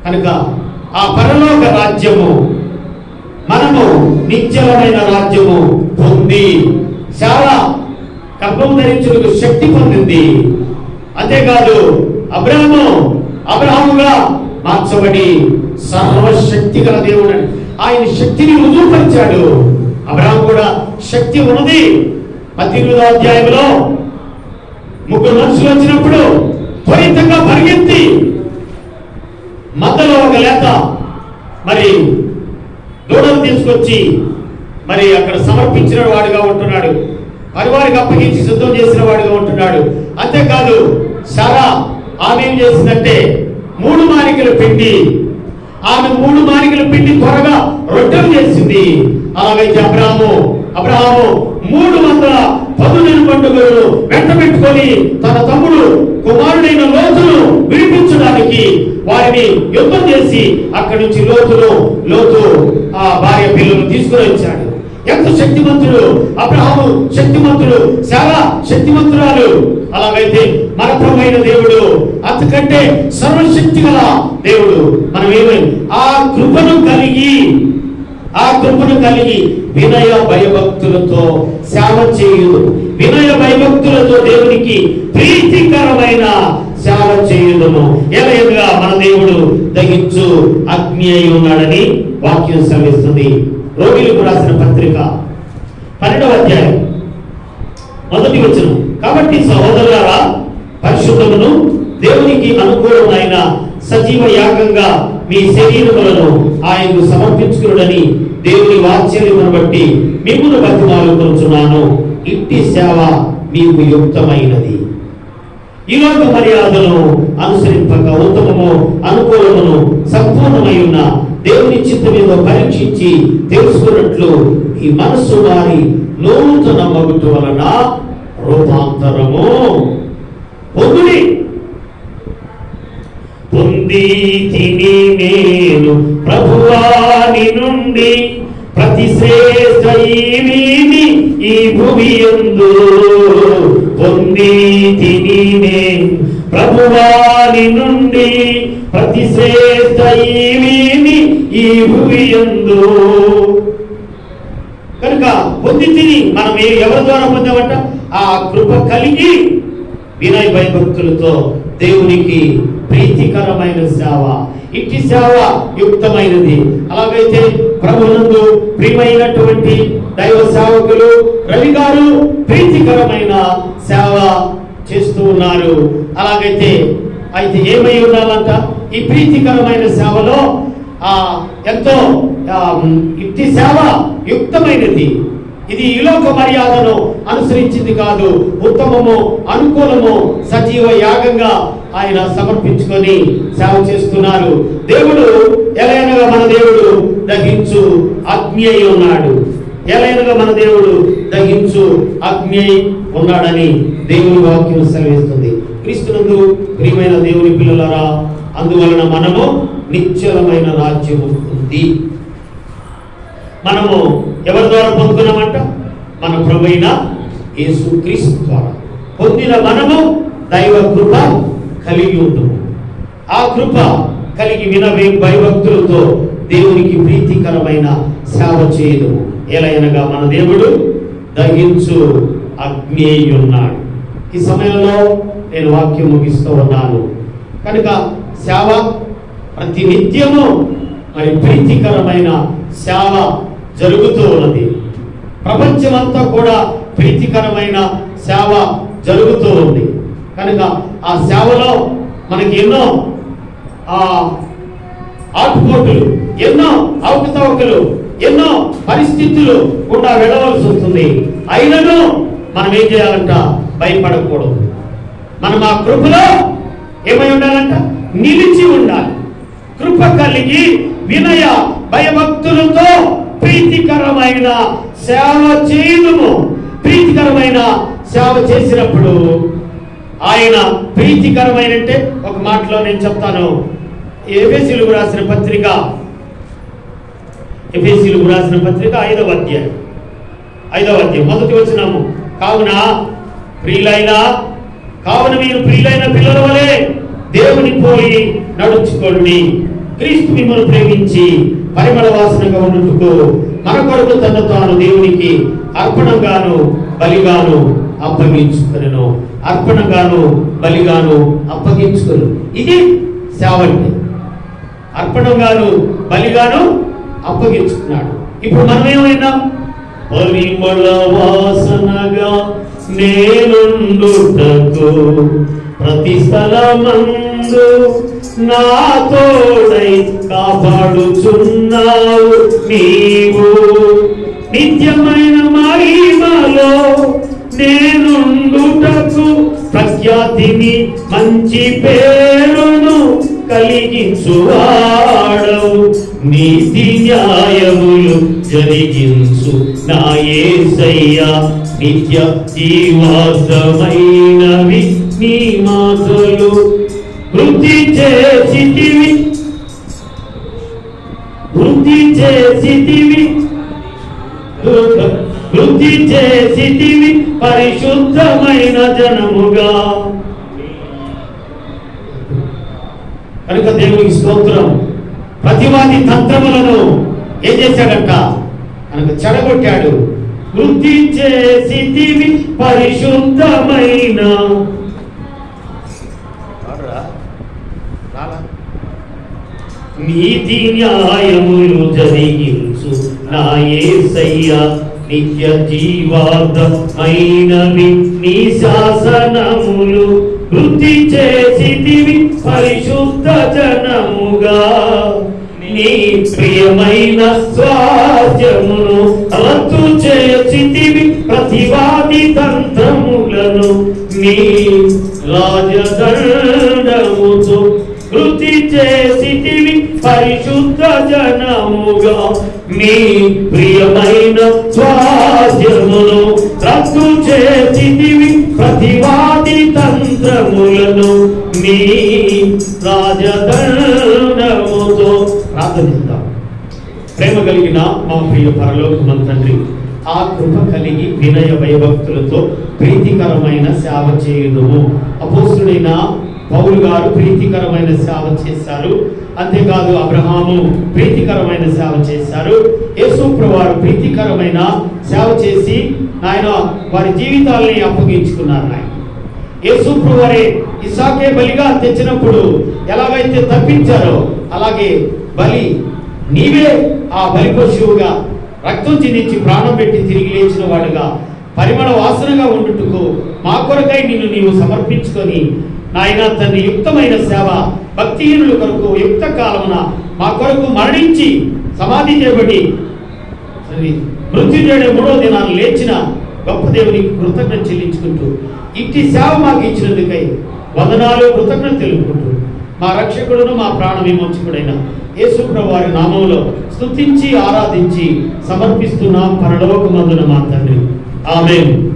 కనుక ఆ పరలోక రాజ్యము మనము నిత్యమైన రాజ్యము పొంది చాలా గర్భం ధరించుటకు శక్తి పొందింది అంతేకాదు అబ్రహము అబ్రహముగా మార్చబడి సర్వశక్తి గల దేవుడు అని ఆయన శక్తిని రుజువుపరిచాడు అబ్రహం కూడా శక్తి ఉన్నది పద్దెనిమిదో అధ్యాయంలో ముగ్గురు మనుషులు వచ్చినప్పుడు త్వరితంగా పరిగెత్తి మధ్యలో ఒక లేత మరి దూడలు తీసుకొచ్చి మరి అక్కడ సమర్పించిన వాడుగా ఉంటున్నాడు పరివారికి అప్పగించి సిద్ధం చేసిన వాడుగా ఉంటున్నాడు అంతేకాదు సారా ఆమె ఏం చేసిందంటే మూడు మానికలు పిండి ఆమె మూడు మానికలు పిండి త్వరగా రొట్టెలు చేసింది అలాగైతే అబ్రాహము అబ్రహాము మూడు వందల పదునైన పండుగలను వెంట పెట్టుకొని తన తమ్ముడు కుమారుడైన లోతును విడిపించడానికి వారిని యుద్ధం చేసి అక్కడి నుంచి లోతును లోతు ఆ భార్య పిల్లలు తీసుకుని వచ్చాడు ఎంత శక్తిమంతుడు అబ్రహాము శక్తిమంతుడు చాలా శక్తిమంతురాలు అలాగైతే మన ప్రభువైన దేవుడు అంతకంటే సర్వశక్తి గల దేవుడు మనం ఏమై ఆ కృపను కలిగి ఆ కృపను కలిగి వినయ భయభక్తులతో సేవ చేయుదు వినయ భయభక్తులతో దేవునికి ప్రీతికరమైన సేవ చేయుదును ఎలయగా మన దేవుడు దహించు అగ్ని అయి ఉన్నాడని వాక్యం సెలవిస్తుంది రోగిలకు రాసిన పత్రిక పన్నెండవ అధ్యాయం మొదటి వచనం కాబట్టి సహోదరులారా పరిశుద్ధమును దేవునికి అనుకూలమైన సజీవ యాగంగా మీ శరీరములను ఆయనకు సమర్పించుకునుడని దేవుని వాత్సల్యమును బట్టి మిమ్మల్ని బతిమాలుకొనుచున్నాను ఇట్టి సేవ మీకు యుక్తమైనది ఈ లోక మర్యాదలను అనుసరింపక ఉత్తమము అనుకూలమును సంపూర్ణమై ఉన్న దేవుని చిత్తమేదో పరీక్షించి తెలుసుకున్నట్లు ఈ మనస్సు వారి నూతన మగుట వలన రూపాంతరము పొందుడి పొంది తిని నేను ప్రభువాని నుండి ప్రతి శ్రేష్ఠ ఈవిని ఈ భూమి ఎందు పొంది తిని నేను ప్రభువాని నుండి ప్రతి శ్రేష్ఠ ఈవిని ఈ భూమి ఎందు కనుక పొంది తిని మనం ఏ- ఎవరి ద్వారా పొందామంట ఆ కృప కలిగి వినయ భయభక్తులతో దేవునికి ప్రీతికరమైన సేవ ఇట్టి సేవ యుక్తమైనది అలాగైతే ప్రభునందు ప్రియమైనటువంటి దైవ సేవకులు రవి గారు ప్రీతికరమైన సేవ చేస్తూ ఉన్నారు అలాగైతే అయితే ఏమై ఉండాలంట ఈ ప్రీతికరమైన సేవలో ఆ ఎంతో ఆ, ఇట్టి సేవ యుక్తమైనది ఇది ఈలోక మర్యాదను అనుసరించింది కాదు ఉత్తమము అనుకూలము సజీవ యాగంగా ఆయన సమర్పించుకొని సేవ చేస్తున్నారు దేవుడు ఎలైనగా మన దేవుడు దహించు అగ్ని అయి ఉన్నాడు ఎలైనగా మన దేవుడు దహించు అగ్ని అయి ఉన్నాడని దేవుని వాక్యం సెలవిస్తుంది క్రీస్తునందు ప్రియమైన దేవుని పిల్లలరా అందువలన మనము నిశ్చలమైన రాజ్యము ఉంది మనము ఎవరి ద్వారా పొందుకున్నామంట మన ప్రభైన యేసు క్రీస్తు ద్వారా పొందిన మనము దైవ కృప కలిగి ఉందము ఆ కృప కలిగి వినవే భయభక్తులతో దేవునికి ప్రీతికరమైన సేవ చేయదు ఎలయనగా మన దేవుడు దహించు అగ్ని అయి ఉన్నాడు ఈ సమయంలో నేను వాక్యం ముగిస్తూ ఉన్నాను కనుక సేవ ప్రతి నిత్యము మరి ప్రీతికరమైన సేవ జరుగుతూ ఉన్నది ప్రపంచమంతా కూడా ప్రీతికరమైన సేవ జరుగుతూ ఉంది కనుక ఆ సేవలో మనకి ఎన్నో ఆ ఆటుపోటులు ఎన్నో అవకతవకలు ఎన్నో పరిస్థితులు గుండా వెళ్ళవలసి వస్తుంది అయినను మనం ఏం చేయాలంట భయపడకూడదు మనం ఆ కృపలో ఏమై ఉండాలంట నిలిచి ఉండాలి కృప కలిగి వినయ భయభక్తులతో ప్రీతికరమైన సేవ చేయదుము ప్రీతికరమైన సేవ చేసినప్పుడు ఆయన ప్రీతికరమైన అంటే ఒక మాటలో నేను చెప్తాను ఎఫెసీలకు రాసిన పత్రిక ఎఫెసీలకు రాసిన పత్రిక ఐదవ అధ్యాయం ఐదవ అధ్యాయం మొదటి వచ్చినాము కావున ప్రియులైన కావున మీరు ప్రియులైన పిల్లల వలె దేవుని పోయి నడుచుకోండి క్రీస్తు మిమ్మల్ని ప్రేమించి పరిమళ వాసనగా ఉండుటకు మన కొరకు తను తాను దేవునికి అర్పణగాను బలిగాను అప్పగించుకును అర్పణగాను బలిగాను అప్పగించుకును ఇది సేవ అంటే అర్పణగాను బలిగాను అప్పగించుకున్నాడు ఇప్పుడు మనం ఏమైనాం పరిమళ వాసనగా నేనుండుటకు ప్రతి స్థలమందు నా తోడై కాపాడుచున్నావు నీవు నిత్యమైన మహిమలో నేనుండుటకు ప్రఖ్యాతిని మంచి పేరును కలిగించువాడవు నీతి న్యాయములు జరిగించు నా యేసయ్యా నిత్య జీవాసమైనవి నీ మాటలు వృద్ధి చేసిటివి వృద్ధి చేసిటివి వృద్ధి చేసిటివి పరిశుద్ధమైన జనముగా కనుక దేవునికి స్తోత్రం ప్రతివాది తంత్రములను ఏం చేశాడంట కనుక చెడగొట్టాడు వృద్ధి చేసిటివి పరిశుద్ధమైన నీతి న్యాయములు జరిగించు నా యేసయ్య నిత్య జీవార్థమైనవి నీ శాసనములు వృద్ధి చేసిటివి పరిశుద్ధ జనముగా నీ ప్రియమైన స్వాస్థ్యమును రద్దు చేసిటివి ప్రతివాది తంత్రములను నీ రాజదండముతో వృద్ధి చేసిటివి పరిశుద్ధ జనముగా నీ ప్రియమైన స్వాస్థ్యమును రద్దు చేసిటివి ప్రతివాది తంత్రములను నీ రాజదండముతో ప్రార్థనిద్దాం ప్రేమ కలిగిన మా ప్రియ పరలోకమంత తండ్రి ఆ కృప కలిగి వినయ భయభక్తులతో ప్రీతికరమైన సేవ చేయుదుము అపోస్తుడైన పౌలు గారు ప్రీతికరమైన సేవ చేశారు అంతేకాదు అబ్రహాము ప్రీతికరమైన సేవ చేశారు యేసుప్ర వారు ప్రీతికరమైన సేవ చేసి ఆయన వారి జీవితాలని అప్పగించుకున్నారు ఆయన యేసుప్ర వారే ఇసాకే బలిగా తెచ్చినప్పుడు ఎలాగైతే తప్పించారో అలాగే బలి నీవే ఆ బలి పశువుగా రక్తం చిందించి ప్రాణం పెట్టి తిరిగి లేచిన వాడుగా పరిమళ వాసనగా ఉండుటకు మా కొరకై నిన్ను నీవు సమర్పించుకొని నాయన తండ్రి యుక్తమైన సేవ భక్తిహీనుల కొరకు యుక్త కాలమున మా కొరకు మరణించి సమాధి చేయబడి తండ్రి మృత్యుంజయుడే మూడో దినాన్ని లేచిన గొప్ప దేవునికి కృతజ్ఞత చెల్లించుకుంటూ ఇట్టి సేవ మాకు ఇచ్చినందుకై వందనాలు కృతజ్ఞత తెలుపుకుంటూ మా రక్షకుడును మా ప్రాణ విమోచకుడైన యేసుప్రభు వారి నామంలో స్తుతించి ఆరాధించి సమర్పిస్తున్నాం పరలోకమందున మా తండ్రి ఆమేన్